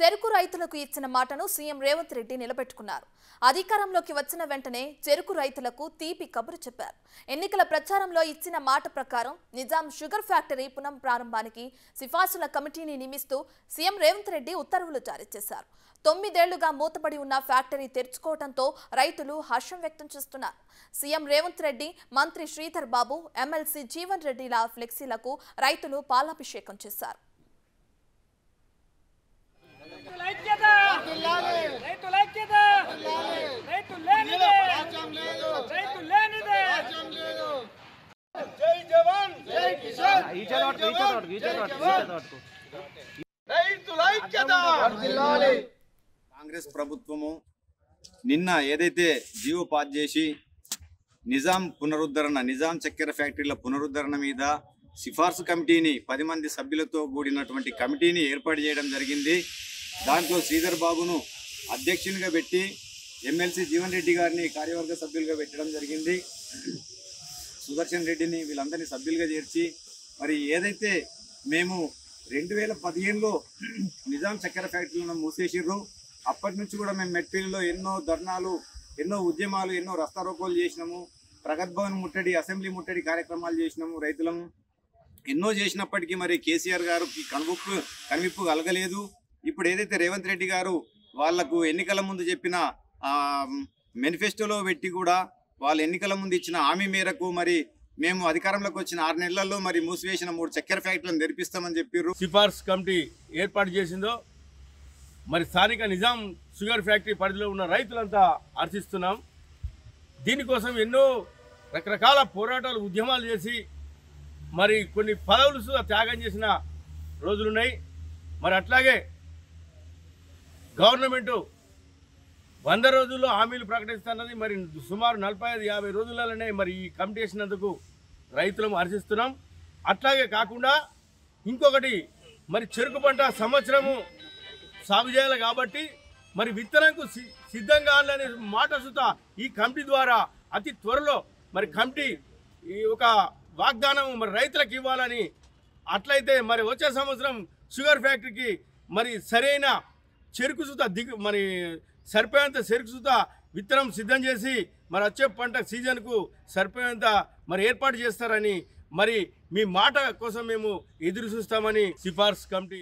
చెరుకు రైతులకు ఇచ్చిన మాటను సీఎం రేవంత్ రెడ్డి నిలబెట్టుకున్నారు అధికారంలోకి వచ్చిన వెంటనే చెరుకు రైతులకు తీపి కబురు చెప్పారు ఎన్నికల ప్రచారంలో ఇచ్చిన మాట ప్రకారం నిజాం షుగర్ ఫ్యాక్టరీ పునః ప్రారంభానికి సిఫార్సుల కమిటీని నియమిస్తూ సీఎం రేవంత్ రెడ్డి ఉత్తర్వులు జారీ చేశారు తొమ్మిదేళ్లుగా మూతపడి ఉన్న ఫ్యాక్టరీ తెరుచుకోవడంతో రైతులు హర్షం వ్యక్తం చేస్తున్నారు సీఎం రేవంత్ రెడ్డి మంత్రి శ్రీధర్ బాబు ఎమ్మెల్సీ జీవన్ రెడ్డిల ఫ్లెక్సీలకు రైతులు పాలాభిషేకం చేశారు రైతుల ఐక్యత రైతుల ఐక్యత రైతు లేనిదే రైతు లేనిదే జై జవాన్ జై కిసాన్ ఈచర్ పట్టుకో ఈచర్ పట్టుకో ఈచర్ పట్టుకో ఈచర్ పట్టుకో రైతుల ఐక్యత కాంగ్రెస్ ప్రభుత్వము నిన్న ఏదైతే జీవో పాస్ చేసి నిజాం పునరుద్ధరణ నిజాం చక్కెర ఫ్యాక్టరీల పునరుద్ధరణ మీద సిఫార్సు కమిటీని పది మంది సభ్యులతో కూడినటువంటి కమిటీని ఏర్పాటు చేయడం జరిగింది దాంట్లో శ్రీధర్ బాబును అధ్యక్షునిగా పెట్టి ఎమ్మెల్సీ జీవన్ రెడ్డి గారిని కార్యవర్గ సభ్యులుగా పెట్టడం జరిగింది సుదర్శన్ రెడ్డిని వీళ్ళందరినీ సభ్యులుగా చేర్చి మరి ఏదైతే మేము రెండు వేల పదిహేనులో నిజాం చక్కెర ఫ్యాక్టరీలను మూసేసిర్రు అప్పటి నుంచి కూడా మేము మెట్పల్లిలో ఎన్నో ధర్నాలు ఎన్నో ఉద్యమాలు ఎన్నో రస్తారోకోలు చేసినాము ప్రగత్ భవన్ ముట్టడి అసెంబ్లీ ముట్టడి కార్యక్రమాలు చేసినాము రైతులము ఎన్నో చేసినప్పటికీ మరి కేసీఆర్ గారికి కనువిప్పు కనువిప్పు కలగలేదు ఇప్పుడు ఏదైతే రేవంత్ రెడ్డి గారు వాళ్లకు ఎన్నికల ముందు చెప్పిన ఆ, మేనిఫెస్టోలో పెట్టి కూడా వాళ్ళు ఎన్నికల ముందు ఇచ్చిన హామీ మేరకు మరి మేము అధికారంలోకి వచ్చిన ఆరు నెలల్లో మరి మూసివేసిన మూడు చక్కెర ఫ్యాక్టరీలను తెరిపిస్తామని చెప్పిర్రు సిఫార్సు కమిటీ ఏర్పాటు చేసిందో మరి స్థానిక నిజాం షుగర్ ఫ్యాక్టరీ పరిధిలో ఉన్న రైతులంతా హర్షిస్తున్నాం దీనికోసం ఎన్నో రకరకాల పోరాటాలు ఉద్యమాలు చేసి మరి కొన్ని పదవులు సుధా త్యాగం చేసిన రోజులున్నాయి మరి అట్లాగే గవర్నమెంటు వంద రోజుల్లో హామీలు ప్రకటిస్తున్నది మరి సుమారు నలభై ఐదు యాభై రోజులలోనే మరి ఈ కమిటీ వేసినందుకు రైతులను హర్షిస్తున్నాం అట్లాగే కాకుండా ఇంకొకటి మరి చెరుకు పంట సంవత్సరము సాగు చేయాలి కాబట్టి మరి విత్తనంకు సి- సిద్ధంగా అనే మాట సుత ఈ కమిటీ ద్వారా అతి త్వరలో మరి కమిటీ ఈ ఒక వాగ్దానం మరి రైతులకు ఇవ్వాలని అట్లయితే మరి వచ్చే సంవత్సరం షుగర్ ఫ్యాక్టరీకి మరి సరైన చెరుకు సుత దిగు మరి సరిపోయేంత చెరుకు సుత విత్తనం సిద్ధం చేసి మరి వచ్చే పంట సీజన్కు సరిపోయేంత మరి ఏర్పాటు చేస్తారని మరి మీ మాట కోసం మేము ఎదురు చూస్తామని సిఫార్సు కమిటీ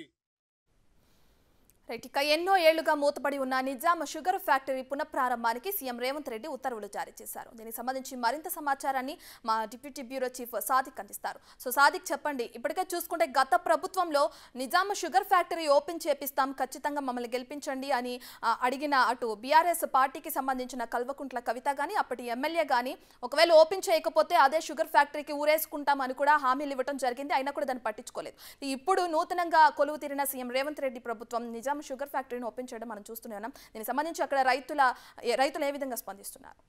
రైట్ ఇక ఎన్నో ఏళ్లుగా మూతపడి ఉన్న నిజాం షుగర్ ఫ్యాక్టరీ పునఃప్రారంభానికి సీఎం రేవంత్ రెడ్డి ఉత్తర్వులు జారీ చేశారు దీనికి సంబంధించి మరింత సమాచారాన్ని మా డిప్యూటీ బ్యూరో చీఫ్ సాదిక్ అందిస్తారు సో సాదిక్ చెప్పండి ఇప్పటికే చూసుకుంటే గత ప్రభుత్వంలో నిజాం షుగర్ ఫ్యాక్టరీ ఓపెన్ చేపిస్తాం ఖచ్చితంగా మమ్మల్ని గెలిపించండి అని ఆ, అడిగిన అటు బీఆర్ఎస్ పార్టీకి సంబంధించిన కల్వకుంట్ల కవిత కానీ అప్పటి ఎమ్మెల్యే కానీ ఒకవేళ ఓపెన్ చేయకపోతే అదే షుగర్ ఫ్యాక్టరీకి ఊరేసుకుంటాం అని కూడా హామీలు ఇవ్వడం జరిగింది అయినా కూడా దాన్ని పట్టించుకోలేదు ఇప్పుడు నూతనంగా కొలువు తీరిన సీఎం రేవంత్ రెడ్డి ప్రభుత్వం నిజాం షుగర్ ఫ్యాక్టరీని ఓపెన్ చేయడం మనం చూస్తూనే ఉన్నాం దీనికి సంబంధించి అక్కడ రైతుల ఏ- రైతులు ఏ విధంగా స్పందిస్తున్నారు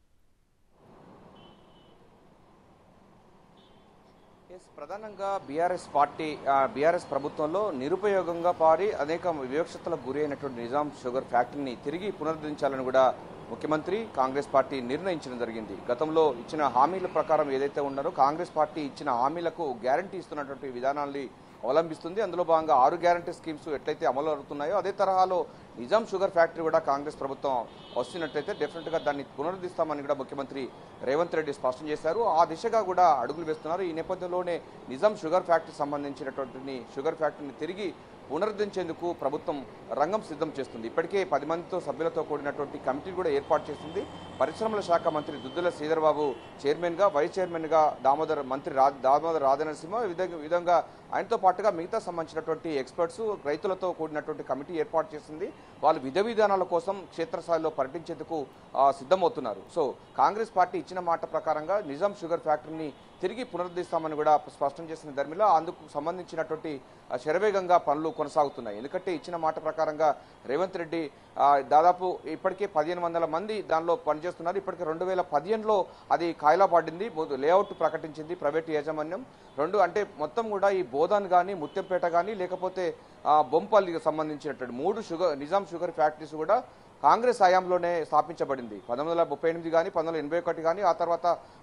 ఎస్ ప్రధానంగా బీఆర్ఎస్ పార్టీ బీఆర్ఎస్ ప్రభుత్వంలో నిరుపయోగంగా పారి అనేక వివక్షతలకు గురి అయినటువంటి నిజాం షుగర్ ఫ్యాక్టరీని తిరిగి పునరుద్ధరించాలని కూడా ముఖ్యమంత్రి కాంగ్రెస్ పార్టీ నిర్ణయించడం జరిగింది గతంలో ఇచ్చిన హామీల ప్రకారం ఏదైతే ఉన్నారో కాంగ్రెస్ పార్టీ ఇచ్చిన హామీలకు గ్యారంటీ ఇస్తున్నటువంటి విధానాన్ని అవలంబిస్తుంది అందులో భాగంగా ఆరు గ్యారంటీ స్కీమ్స్ ఎట్లయితే అమలు అవుతున్నాయో అదే తరహాలో నిజాం షుగర్ ఫ్యాక్టరీ కూడా కాంగ్రెస్ ప్రభుత్వం వస్తున్నట్లయితే డెఫినెట్గా దాన్ని పునరుద్ధరిస్తామని కూడా ముఖ్యమంత్రి రేవంత్ రెడ్డి స్పష్టం చేశారు ఆ దిశగా కూడా అడుగులు వేస్తున్నారు ఈ నేపథ్యంలోనే నిజాం షుగర్ ఫ్యాక్టరీ సంబంధించినటువంటి షుగర్ ఫ్యాక్టరీని తిరిగి పునరుద్ధరించేందుకు ప్రభుత్వం రంగం సిద్ధం చేస్తుంది ఇప్పటికే పది మందితో సభ్యులతో కూడినటువంటి కమిటీ కూడా ఏర్పాటు చేసింది పరిశ్రమల శాఖ మంత్రి దుద్దుల శ్రీధర్బాబు చైర్మన్గా వైస్ చైర్మన్గా దామోదర్ మంత్రి రా దామోదర్ రాధనరసింహ ఈ విధంగా ఈ విధంగా ఆయనతో పాటుగా మిగతా సంబంధించినటువంటి ఎక్స్పర్ట్స్ రైతులతో కూడినటువంటి కమిటీ ఏర్పాటు చేసింది వాళ్ళు విధ విధానాల కోసం క్షేత్రస్థాయిలో పర్యటించేందుకు ఆ, సిద్ధమవుతున్నారు సో కాంగ్రెస్ పార్టీ ఇచ్చిన మాట ప్రకారంగా నిజాం షుగర్ ఫ్యాక్టరీని తిరిగి పునరుద్ధరిస్తామని కూడా స్పష్టం చేసిన ధర్మిలో అందుకు సంబంధించినటువంటి ఆ, శరవేగంగా పనులు కొనసాగుతున్నాయి ఎందుకంటే ఇచ్చిన మాట ప్రకారంగా రేవంత్ రెడ్డి ఆ, దాదాపు ఇప్పటికే పదిహేను వందల మంది దానిలో పనిచేస్తున్నారు ఇప్పటికే రెండు వేల పదిహేనులో అది కాయలా పడింది మొద- లేఅవుట్ ప్రకటించింది ప్రైవేట్ యాజమాన్యం రెండు అంటే మొత్తం కూడా ఈ బోధన్ కానీ ముత్యంపేట కానీ లేకపోతే ఆ, బొంపల్లికి సంబంధించినటువంటి మూడు షుగర్ నిజాం షుగర్ ఫ్యాక్టరీస్ కూడా కాంగ్రెస్ హయాంలోనే స్థాపించబడింది పంతొమ్మిది వందల ముప్పై ఎనిమిది కానీ పంతొమ్మిది వందల ఎనభై ఒకటి కానీ ఆ తర్వాత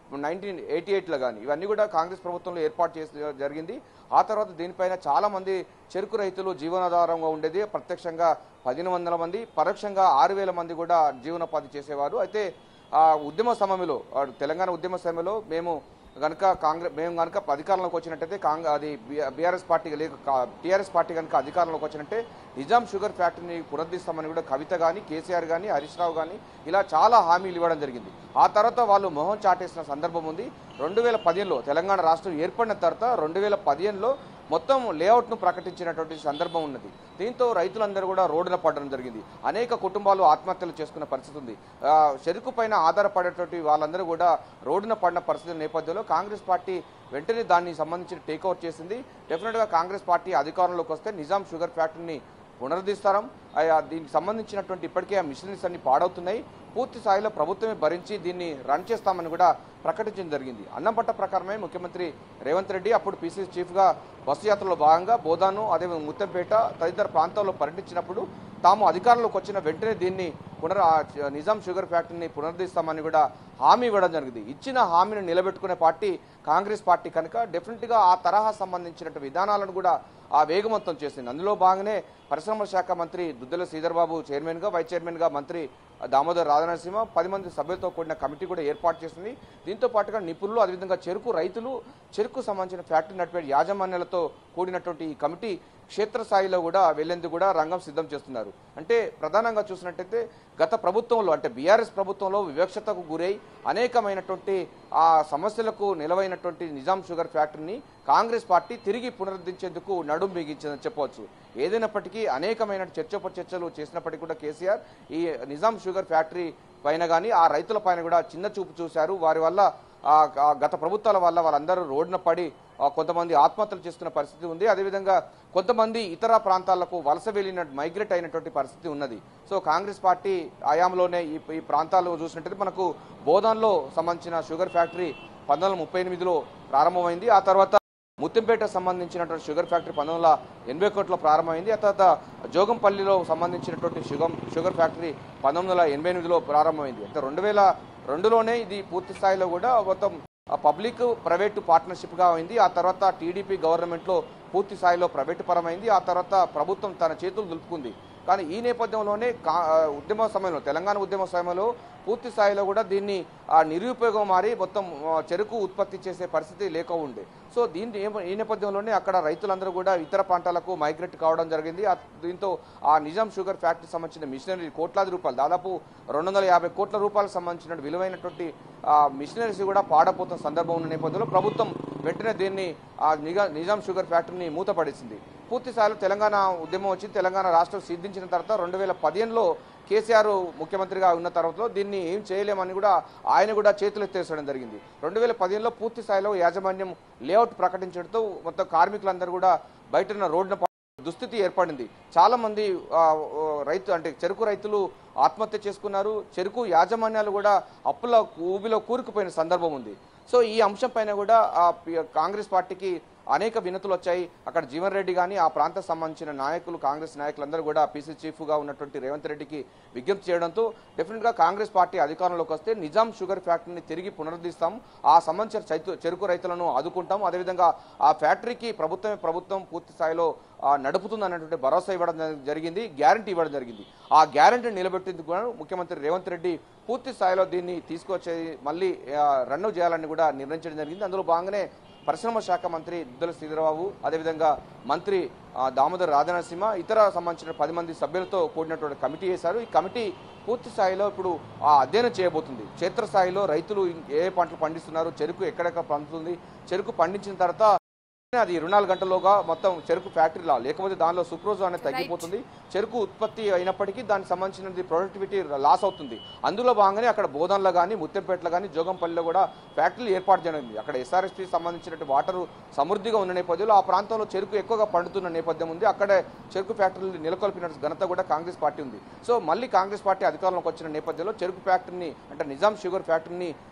నైన్టీన్ ఎయిటీ ఎయిట్లో కానీ ఇవన్నీ కూడా కాంగ్రెస్ ప్రభుత్వంలో ఏర్పాటు చేసి జరిగింది ఆ తర్వాత దీనిపైన చాలా మంది చెరుకు రైతులు జీవనాధారంగా ఉండేది ప్రత్యక్షంగా పదిహేను వందల మంది పరోక్షంగా ఆరు వేల మంది కూడా జీవనోపాధి చేసేవారు అయితే ఆ ఉద్యమ సమయంలో ఆ తెలంగాణ ఉద్యమ సమయంలో మేము కనుక కాంగ్రెస్ మేము కనుక అధికారంలోకి వచ్చినట్టయితే కాంగ్రెస్ అది బీఆర్ఎస్ పార్టీ లేక టీఆర్ఎస్ పార్టీ కనుక అధికారంలోకి వచ్చినట్టే నిజాం షుగర్ ఫ్యాక్టరీని పునరుద్ధరిస్తామని కూడా కవిత కానీ కేసీఆర్ కానీ హరీష్ రావు కానీ ఇలా చాలా హామీలు ఇవ్వడం జరిగింది ఆ తర్వాత వాళ్ళు మొహం చాటేసిన సందర్భం ఉంది రెండు వేల పదిహేనులో తెలంగాణ రాష్ట్రం ఏర్పడిన తర్వాత రెండు వేల పదిహేనులో మొత్తం లేఅవుట్ను ప్రకటించినటువంటి సందర్భం ఉన్నది దీంతో రైతులందరూ కూడా రోడ్డున పడడం జరిగింది అనేక కుటుంబాలు ఆత్మహత్యలు చేసుకున్న పరిస్థితి ఉంది ఆ, చెరుకు పైన ఆధారపడేటువంటి వాళ్ళందరూ కూడా రోడ్డున పడిన పరిస్థితి నేపథ్యంలో కాంగ్రెస్ పార్టీ వెంటనే దాన్ని సంబంధించి టేక్అవుట్ చేసింది డెఫినెట్గా కాంగ్రెస్ పార్టీ అధికారంలోకి వస్తే నిజాం షుగర్ ఫ్యాక్టరీని పునరుద్ధరిస్తారం ఆ, దీనికి సంబంధించినటువంటి ఇప్పటికే ఆ మిషనరీస్ అన్ని పాడవుతున్నాయి పూర్తి స్థాయిలో ప్రభుత్వమే భరించి దీన్ని రన్ చేస్తామని కూడా ప్రకటించడం జరిగింది అన్నంపట్ట ప్రకారమే ముఖ్యమంత్రి రేవంత్ రెడ్డి అప్పుడు పీసీసీ చీఫ్గా బస్సు యాత్రలో భాగంగా బోధాను అదేవిధంగా ముత్తంపేట తదితర ప్రాంతాల్లో పర్యటించినప్పుడు తాము అధికారంలోకి వచ్చిన వెంటనే దీన్ని పునర్ ఆ నిజాం షుగర్ ఫ్యాక్టరీని పునరుద్ధరిస్తామని కూడా హామీ ఇవ్వడం జరిగింది ఇచ్చిన హామీని నిలబెట్టుకునే పార్టీ కాంగ్రెస్ పార్టీ కనుక డెఫినెట్గా ఆ తరహా సంబంధించిన విధానాలను కూడా ఆ వేగవంతం చేసింది అందులో భాగంగానే పరిశ్రమల శాఖ మంత్రి దుద్దల శ్రీధర్ బాబు చైర్మన్గా వైస్ చైర్మన్గా మంత్రి దామోదర్ రాధానరసింహ పది మంది సభ్యులతో కూడిన కమిటీ కూడా ఏర్పాటు చేసింది దీంతో పాటుగా నిపుణులు అదేవిధంగా చెరుకు రైతులు చెరుకు సంబంధించిన ఫ్యాక్టరీ నడిపే యాజమాన్యాలతో కూడినటువంటి ఈ కమిటీ క్షేత్రస్థాయిలో కూడా వెళ్లేందుకు కూడా రంగం సిద్ధం చేస్తున్నారు అంటే ప్రధానంగా చూసినట్టయితే గత ప్రభుత్వంలో అంటే బీఆర్ఎస్ ప్రభుత్వంలో వివక్షతకు గురై అనేకమైనటువంటి ఆ సమస్యలకు నిలవైనటువంటి నిజాం షుగర్ ఫ్యాక్టరీని కాంగ్రెస్ పార్టీ తిరిగి పునరుద్ధరించేందుకు నడుం బిగించిందని చెప్పవచ్చు ఏదైనప్పటికీ అనేకమైన చర్చోపచర్చలు చేసినప్పటికీ కూడా కేసీఆర్ ఈ నిజాం షుగర్ ఫ్యాక్టరీ పైన కానీ ఆ రైతుల పైన కూడా చిన్న చూపు చూశారు వారి వల్ల ఆ ఆ గత ప్రభుత్వాల వల్ల వాళ్ళందరూ రోడ్డున పడి ఆ కొంతమంది ఆత్మహత్యలు చేసుకున్న పరిస్థితి ఉంది అదేవిధంగా కొంతమంది ఇతర ప్రాంతాలకు వలస వెళ్ళిన మైగ్రేట్ అయినటువంటి పరిస్థితి ఉన్నది సో కాంగ్రెస్ పార్టీ ఆయాంలోనే ఈ ఈ ప్రాంతాలు చూసినట్టయితే మనకు బోధన్లో సంబంధించిన షుగర్ ఫ్యాక్టరీ పంతొమ్మిది వందల ముప్పై ఎనిమిదిలో ప్రారంభమైంది ఆ తర్వాత ముత్తంపేట సంబంధించినటువంటి షుగర్ ఫ్యాక్టరీ పంతొమ్మిది వందల ఎనభై ఒకటిలో ప్రారంభమైంది ఆ తర్వాత జోగంపల్లిలో సంబంధించినటువంటి షుగర్ షుగర్ ఫ్యాక్టరీ పంతొమ్మిది వందల ఎనభై ఎనిమిదిలో ప్రారంభమైంది అంటే రెండు వేల రెండులోనే ఇది పూర్తి స్థాయిలో కూడా మొత్తం ఆ పబ్లిక్ ప్రైవేటు పార్ట్నర్షిప్గా అయింది ఆ తర్వాత టీడీపీ గవర్నమెంట్లో పూర్తి స్థాయిలో ప్రైవేటు పరమైంది ఆ తర్వాత ప్రభుత్వం తన చేతులు దులుపుకుంది కానీ ఈ నేపథ్యంలోనే కా ఆ, ఉద్యమ సమయంలో తెలంగాణ ఉద్యమ సమయంలో పూర్తి స్థాయిలో కూడా దీన్ని ఆ నిరుపయోగం మారి మొత్తం ఆ, చెరుకు ఉత్పత్తి చేసే పరిస్థితి లేక ఉండే సో దీని ఈ నేపథ్యంలోనే అక్కడ రైతులందరూ కూడా ఇతర ప్రాంతాలకు మైగ్రేట్ కావడం జరిగింది ఆ- దీంతో ఆ నిజాం షుగర్ ఫ్యాక్టరీ సంబంధించిన మిషనరీ కోట్లాది రూపాయలు దాదాపు రెండు వందల యాభై కోట్ల రూపాయలకు సంబంధించిన విలువైనటువంటి ఆ, మిషనరీస్ కూడా పాడపోతున్న సందర్భం ఉన్న నేపథ్యంలో ప్రభుత్వం వెంటనే దీన్ని ఆ నిజా నిజాం షుగర్ ఫ్యాక్టరీని మూతపడేసింది పూర్తి స్థాయిలో తెలంగాణ ఉద్యమం వచ్చి తెలంగాణ రాష్ట్రం సిద్ధించిన తర్వాత రెండు వేల పదిహేనులో కేసీఆర్ ముఖ్యమంత్రిగా ఉన్న తర్వాత దీన్ని ఏం చేయలేమని కూడా ఆయన కూడా చేతులు ఎత్తేసడం జరిగింది రెండు వేల పదిహేనులో పూర్తి స్థాయిలో యాజమాన్యం లేఅవుట్ ప్రకటించడంతో మొత్తం కార్మికులందరూ కూడా బయట రోడ్డున ప- దుస్థితి ఏర్పడింది చాలా మంది ఆ, ఓ, రైతు అంటే చెరుకు రైతులు ఆత్మహత్య చేసుకున్నారు చెరుకు యాజమాన్యాలు కూడా అప్పుల ఊబిలో కూరుకుపోయిన సందర్భం ఉంది సో ఈ అంశం పైన కూడా ఆ పి- కాంగ్రెస్ పార్టీకి అనేక వినతులు వచ్చాయి అక్కడ జీవన్ రెడ్డి కానీ ఆ ప్రాంత సంబంధించిన నాయకులు కాంగ్రెస్ నాయకులందరూ కూడా పీసీ చీఫ్గా ఉన్నటువంటి రేవంత్ రెడ్డికి విజ్ఞప్తి చేయడంతో డెఫినెట్గా కాంగ్రెస్ పార్టీ అధికారంలోకి వస్తే నిజాం షుగర్ ఫ్యాక్టరీని తిరిగి పునరుద్ధరిస్తాం ఆ సంబంధించిన చైతు- చెరుకు రైతులను ఆదుకుంటాం అదేవిధంగా ఆ ఫ్యాక్టరీకి ప్రభుత్వమే ప్రభుత్వం పూర్తి స్థాయిలో ఆ, నడుపుతుంది అన్నటువంటి భరోసా ఇవ్వడం జరి- జరిగింది గ్యారంటీ ఇవ్వడం జరిగింది ఆ గ్యారంటీని నిలబెట్టేందుకు కూడా ముఖ్యమంత్రి రేవంత్ రెడ్డి పూర్తి స్థాయిలో దీన్ని తీసుకొచ్చే మళ్ళీ ఆ, రన్ను చేయాలని కూడా నిర్ణయించడం జరిగింది అందులో భాగంగానే పరిశ్రమ శాఖ మంత్రి దుద్దల శ్రీధరబాబు అదేవిధంగా మంత్రి ఆ, దామోదర్ రాజనరసింహ ఇతర సంబంధించిన పది మంది సభ్యులతో కూడినటువంటి కమిటీ వేశారు ఈ కమిటీ పూర్తి స్థాయిలో ఇప్పుడు ఆ అధ్యయనం చేయబోతుంది క్షేత్రస్థాయిలో రైతులు ఏ ఏ పంటలు పండిస్తున్నారు చెరుకు ఎక్కడెక్కడ పండుతుంది చెరుకు పండించిన తర్వాత అది ఇరవై నాలుగు గంటల్లోగా మొత్తం చెరుకు ఫ్యాక్టరీలా లేకపోతే దానిలో సుక్రోజ్ అనేది తగ్గిపోతుంది చెరుకు ఉత్పత్తి అయినప్పటికీ దానికి సంబంధించినది ప్రొడక్టివిటీ లాస్ అవుతుంది అందులో భాగంగానే అక్కడ బోధనలో కానీ ముత్తంపేటలో కానీ జోగంపల్లిలో కూడా ఫ్యాక్టరీలు ఏర్పాటు చేయనుంది అక్కడ ఎస్ఆర్ఎస్పీ సంబంధించినటువంటి వాటర్ సమృద్ధిగా ఉన్న నేపథ్యంలో ఆ ప్రాంతంలో చెరుకు ఎక్కువగా పండుతున్న నేపథ్యం ఉంది అక్కడే చెరుకు ఫ్యాక్టరీలు నెలకొల్పిన ఘనత కూడా కాంగ్రెస్ పార్టీ ఉంది సో మళ్ళీ కాంగ్రెస్ పార్టీ అధికారంలోకి వచ్చిన నేపథ్యంలో చెరుకు ఫ్యాక్టరీని అంటే నిజాం షుగర్ ఫ్యాక్టరీని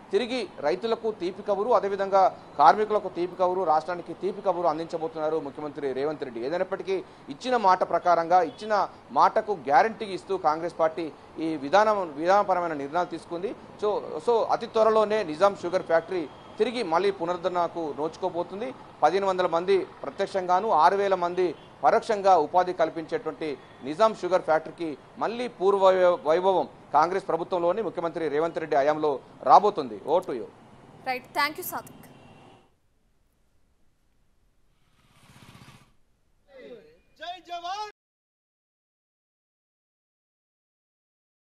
తిరిగి రైతులకు తీపి కబురు అదేవిధంగా కార్మికులకు తీపి కబురు రాష్ట్రానికి తీపి కబురు అందించబోతున్నారు ముఖ్యమంత్రి రేవంత్ రెడ్డి ఏదైనప్పటికీ ఇచ్చిన మాట ప్రకారంగా ఇచ్చిన మాటకు గ్యారంటీ ఇస్తూ కాంగ్రెస్ పార్టీ ఈ విధానం విధానపరమైన నిర్ణయాలు తీసుకుంది సో సో అతి త్వరలోనే నిజాం షుగర్ ఫ్యాక్టరీ తిరిగి మళ్ళీ పునరుద్ధరణకు నోచుకోబోతుంది పదిహేను వందల మంది ప్రత్యక్షంగాను ఆరు వేల మంది పరోక్షంగా ఉపాధి కల్పించేటువంటి నిజాం షుగర్ ఫ్యాక్టరీకి మళ్ళీ పూర్వ వై- వైభవం కాంగ్రెస్ ప్రభుత్వంలోని ముఖ్యమంత్రి రేవంత్ రెడ్డి హయాంలో రాబోతుంది ఓటు you right thank you Sadiq